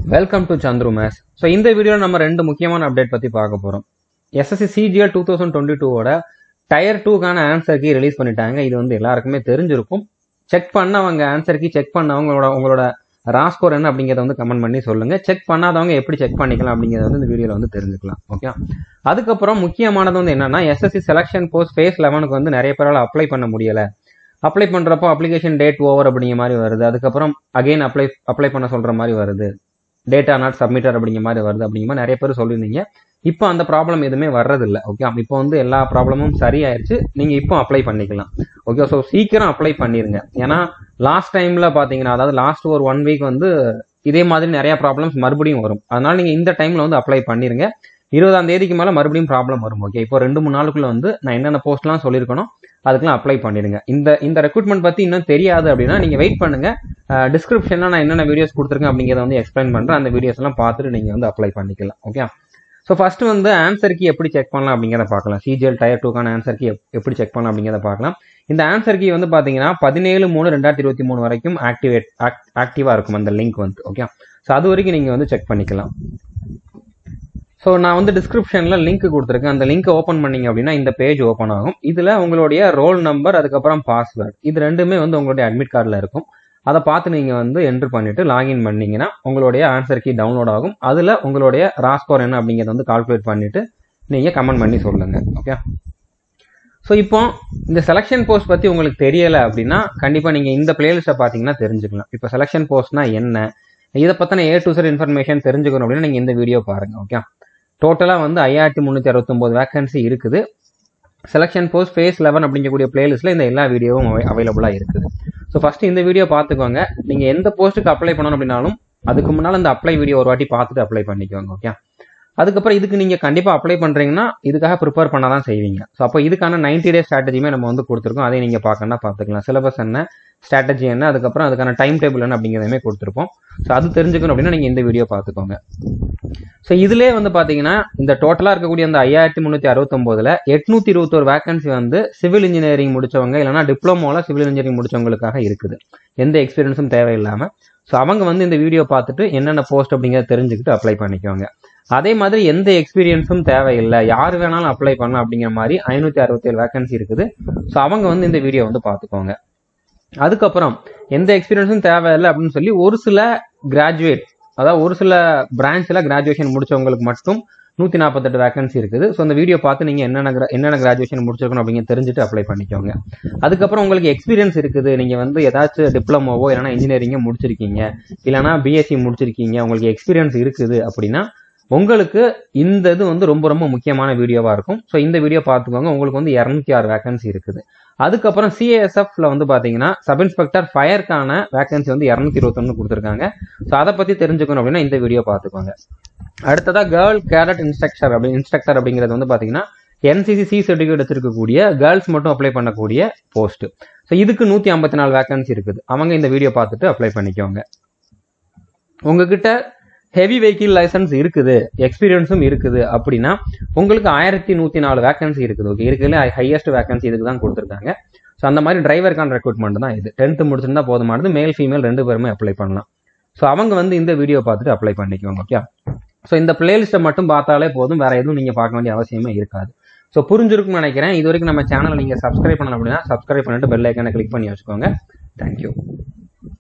welcome to Chandru maths so இந்த வீடியோவில் நம்ம ரெண்டு முக்கியமான அப்டேட் பற்றி பார்க்க போகிறோம் SSC CGL two thousand twenty டூவோட டயர் டூக்கான ஆன்சர் கீ ரிலீஸ் பண்ணிட்டாங்க இது வந்து எல்லாருக்குமே தெரிஞ்சிருக்கும் செக் பண்ணவங்க ஆன்சர் கீ செக் பண்ணவங்களோட உங்களோட ராஸ்கோர் என்ன அப்படிங்கிறத வந்து கமெண்ட் பண்ணி சொல்லுங்கள் செக் பண்ணாதவங்க எப்படி செக் பண்ணிக்கலாம் அப்படிங்கிறத வந்து இந்த வீடியோவில் வந்து தெரிஞ்சுக்கலாம் ஓகே அதுக்கப்புறம் முக்கியமானது வந்து என்னன்னா எஸ்எஸ்சி செலெக்ஷன் போஸ்ட் ஃபேஸ் லெவனுக்கு வந்து நிறைய பேரால் அப்ளை பண்ண முடியலை அப்ளை பண்ணுறப்போ அப்ளிகேஷன் டேட் ஓவர் அப்படிங்கிற மாதிரி வருது அதுக்கப்புறம் அகைன் அப்ளை அப்ளை பண்ண சொல்கிற மாதிரி வருது டேட்டா நாட் சப்மிட்டர் அப்படிங்கிற மாதிரி வருது அப்படிங்கிற மாதிரி நிறைய பேர் சொல்லியிருந்தீங்க இப்போ அந்த ப்ராப்ளம் எதுவுமே வர்றதில்ல ஓகே இப்போ வந்து எல்லா ப்ராப்ளமும் சரியாயிருச்சு நீங்கள் இப்போ அப்ளை பண்ணிக்கலாம் ஓகே ஸோ சீக்கிரம் அப்ளை பண்ணிருங்க ஏன்னா லாஸ்ட் டைமில் பார்த்தீங்கன்னா அதாவது லாஸ்ட் ஒரு ஒன் வீக் வந்து இதே மாதிரி நிறைய ப்ராப்ளம்ஸ் மறுபடியும் வரும் அதனால நீங்கள் இந்த டைமில் வந்து அப்ளை பண்ணிருங்க இருபதாம் தேதிக்கு மேலே மறுபடியும் ப்ராப்ளம் வரும் ஓகே இப்போ ரெண்டு மூணு நாளுக்குள்ள வந்து நான் என்னென்ன போஸ்ட்லாம் சொல்லியிருக்கணும் அதுக்கெல்லாம் அப்ளை பண்ணிடுங்க இந்த இந்த ரெக்ரூட்மெண்ட் பற்றி இன்னும் தெரியாது அப்படின்னா நீங்கள் வெயிட் பண்ணுங்க டிஸ்கிரிப்ஷனில் நான் என்னென்ன வீடியோஸ் கொடுத்துருக்கேன் அப்படிங்கிறத வந்து எக்ஸ்பிளைன் பண்ணுறேன் அந்த வீடியோஸ் எல்லாம் பார்த்துட்டு நீங்கள் வந்து அப்ளை பண்ணிக்கலாம் ஓகே ஸோ ஃபர்ஸ்ட் வந்து ஆன்சர் கீ எப்படி செக் பண்ணலாம் அப்படிங்கிறத பார்க்கலாம் சிஜிஎல் டயர் டூக்கான ஆன்சர் கீ எப்படி செக் பண்ணலாம் அப்படிங்கிறத பார்க்கலாம் இந்த ஆன்சர் கீ வந்து பார்த்தீங்கன்னா பதினேழு மூணு ரெண்டாயிரத்தி இருபத்தி மூணு வரைக்கும் ஆக்டிவேட் ஆக்டிவாக இருக்கும் அந்த லிங்க் வந்து ஓகே ஸோ அது வரைக்கும் நீங்கள் வந்து செக் பண்ணிக்கலாம் ஸோ நான் வந்து டிஸ்கிரிப்ஷனில் லிங்க் கொடுத்துருக்கேன் அந்த லிங்க் ஓப்பன் பண்ணீங்க அப்படின்னா இந்த பேஜ் ஓப்பன் ஆகும் இதில் உங்களுடைய ரோல் நம்பர் அதுக்கப்புறம் பாஸ்வேர்டு இது ரெண்டுமே வந்து உங்களுடைய அட்மிட் கார்டில் இருக்கும் அதை பார்த்து நீங்கள் வந்து என்ட்ரு பண்ணிவிட்டு லாகின் பண்ணீங்கன்னா உங்களுடைய ஆன்சர் கீ டவுன்லோட் ஆகும் அதில் உங்களுடைய ராஸ்கோர் என்ன அப்படிங்கிறத வந்து கால்குலேட் பண்ணிவிட்டு நீங்கள் கமெண்ட் பண்ணி சொல்லுங்கள் ஓகே ஸோ இப்போ இந்த செலெக்ஷன் போஸ்ட் பற்றி உங்களுக்கு தெரியலை அப்படின்னா கண்டிப்பாக நீங்கள் இந்த பிளேலிஸ்ட்டை பார்த்தீங்கன்னா தெரிஞ்சுக்கலாம் இப்போ செலெக்ஷன் போஸ்ட்னா என்ன இதை பற்றின ஏ டு சர் இன்ஃபர்மேஷன் தெரிஞ்சுக்கணும் அப்படின்னா நீங்கள் இந்த வீடியோ பாருங்கள் ஓகே டோட்டலாக வந்து ஐயாயிரத்தி முந்நூற்றி அறுபத்தொம்போது வேகன்சி இருக்குது செலெக்ஷன் போஸ்ட் ஃபேஸ் லெவன் அப்படிங்கக்கூடிய பிளேலிஸ்ட்டில் இந்த எல்லா வீடியோவும் அவைலபிளாக இருக்குது ஸோ ஃபஸ்ட்டு இந்த வீடியோ பார்த்துக்கோங்க நீங்கள் எந்த போஸ்ட்டுக்கு அப்ளை பண்ணணும் அப்படின்னாலும் அதுக்கு முன்னால் இந்த அப்ளை வீடியோ ஒரு வாட்டி பார்த்துட்டு அப்ளை பண்ணிக்கோங்க ஓகே அதுக்கப்புறம் இதுக்கு நீங்கள் கண்டிப்பாக அப்ளை பண்ணுறீங்கன்னா இதுக்காக ப்ரிப்பேர் பண்ண தான் செய்வீங்க ஸோ அப்போ இதுக்கான நைன்டி டேஸ் ஸ்ட்ராட்டஜியுமே நம்ம வந்து கொடுத்துருக்கோம் அதை நீங்கள் பார்க்கணும்னா பார்த்துக்கலாம் சிலபஸ் என்ன ஸ்ட்ராட்டஜி என்ன அதுக்கப்புறம் அதுக்கான டைம் டேபிள் என்ன அப்படிங்கிறதுமே கொடுத்துருப்போம் ஸோ அது தெரிஞ்சுக்கணும் அப்படின்னா நீங்கள் இந்த வீடியோ பார்த்துக்கோங்க ஸோ இதிலே வந்து பார்த்தீங்கன்னா இந்த டோட்டலாக இருக்கக்கூடிய அந்த ஐயாயிரத்தி முந்நூற்றி அறுபத்தொம்போதில் எட்நூற்றி இருபத்தொரு வேகன்சி வந்து சிவில் இன்ஜினியரிங் முடிச்சவங்க இல்லைனா டிப்ளமோவில் சிவில் இன்ஜினியரிங் முடிச்சவங்களுக்காக இருக்குது எந்த எக்ஸ்பீரியன்ஸும் தேவையில்லாமல் ஸோ அவங்க வந்து இந்த வீடியோ பார்த்துட்டு என்னென்ன போஸ்ட் அப்படிங்கிறத தெரிஞ்சுக்கிட்டு அப்ளை பண்ணிக்குவாங்க அதே மாதிரி எந்த எக்ஸ்பீரியன்ஸும் தேவையில்லை யார் வேணாலும் அப்ளை பண்ணலாம் அப்படிங்கிற மாதிரி ஐநூற்றி அறுபத்தேழு வேகன்சி இருக்குது ஸோ அவங்க வந்து இந்த வீடியோ வந்து பார்த்துக்கோங்க அதுக்கப்புறம் எந்த எக்ஸ்பீரியன்ஸும் தேவையில்லை அப்படின்னு சொல்லி ஒரு சில கிராஜுவேட் அதாவது ஒரு சில பிரான்ச்சில் கிராஜுவேஷன் முடிச்சவங்களுக்கு மட்டும் நூற்றி நாற்பத்தெட்டு வேகன்சி இருக்குது ஸோ அந்த வீடியோ பார்த்து நீங்கள் என்னென்ன என்னென்ன கிராஜுவேஷன் முடிச்சிருக்கணும் அப்படிங்கிற தெரிஞ்சுட்டு அப்ளை பண்ணிக்கோங்க அதுக்கப்புறம் உங்களுக்கு எக்ஸ்பீரியன்ஸ் இருக்குது நீங்கள் வந்து ஏதாச்சும் டிப்ளமோவோ இல்லைனா இன்ஜினியரிங்கோ முடிச்சிருக்கீங்க இல்லைனா பிஎஸ்சி முடிச்சிருக்கீங்க உங்களுக்கு எக்ஸ்பீரியன்ஸ் இருக்குது அப்படின்னா உங்களுக்கு இந்த இது வந்து ரொம்ப ரொம்ப முக்கியமான வீடியோவாக இருக்கும் ஸோ இந்த வீடியோ பார்த்துக்கோங்க உங்களுக்கு வந்து இரநூத்தி ஆறு வேகன்சி இருக்குது அதுக்கப்புறம் சிஏஎஸ்எஃப்ல வந்து பார்த்தீங்கன்னா சப் இன்ஸ்பெக்டர் ஃபயருக்கான வேகன்சி வந்து இரநூத்தி இருபத்தொன்னு கொடுத்துருக்காங்க ஸோ அதை பற்றி தெரிஞ்சுக்கணும் அப்படின்னா இந்த வீடியோ பார்த்துக்கோங்க அடுத்ததாக கேர்ள் கேரட் இன்ஸ்ட்ரக்டர் அப்படி இன்ஸ்ட்ரக்டர் அப்படிங்கிறது வந்து பார்த்தீங்கன்னா என்சிசி சி சர்டிஃபிகேட் வச்சிருக்கக்கூடிய கேர்ள்ஸ் மட்டும் அப்ளை பண்ணக்கூடிய போஸ்ட் ஸோ இதுக்கு நூற்றி ஐம்பத்தி நாலு வேகன்சி இருக்குது அவங்க இந்த வீடியோ பார்த்துட்டு அப்ளை பண்ணிக்கோங்க உங்ககிட்ட ஹெவி வெஹிக்கிள் லைசன்ஸ் இருக்குது எக்ஸ்பீரியன்ஸும் இருக்குது அப்படின்னா உங்களுக்கு ஆயிரத்தி நூற்றி நாலு வேகன்சி இருக்குது ஓகே இருக்குதுல ஹையஸ்ட் வேகன்சி இதுக்கு தான் கொடுத்துருக்காங்க ஸோ அந்த மாதிரி டிரைவருக்கான ரெக்ரூட்மெண்ட் தான் இது டென்த்து முடிச்சிருந்தா போதுமானது மேல் ஃபீமேல் ரெண்டு பேருமே அப்ளை பண்ணலாம் ஸோ அவங்க வந்து இந்த வீடியோ பார்த்துட்டு அப்ளை பண்ணிக்குவாங்க ஓகே ஸோ இந்த பிளேலிஸ்ட்டை மட்டும் பார்த்தாலே போதும் வேற எதுவும் நீங்கள் பார்க்க வேண்டிய அவசியமே இருக்காது ஸோ புரிஞ்சிருக்கும்னு நினைக்கிறேன் இது வரைக்கும் நம்ம சேனலை நீங்கள் சப்ஸ்கிரைப் பண்ணணும் அப்படின்னா சப்ஸ்கிரைப் பண்ணிட்டு பெல் ஐக்கானை கிளிக் பண்ணி வச்சுக்கோங்க தேங்க்யூ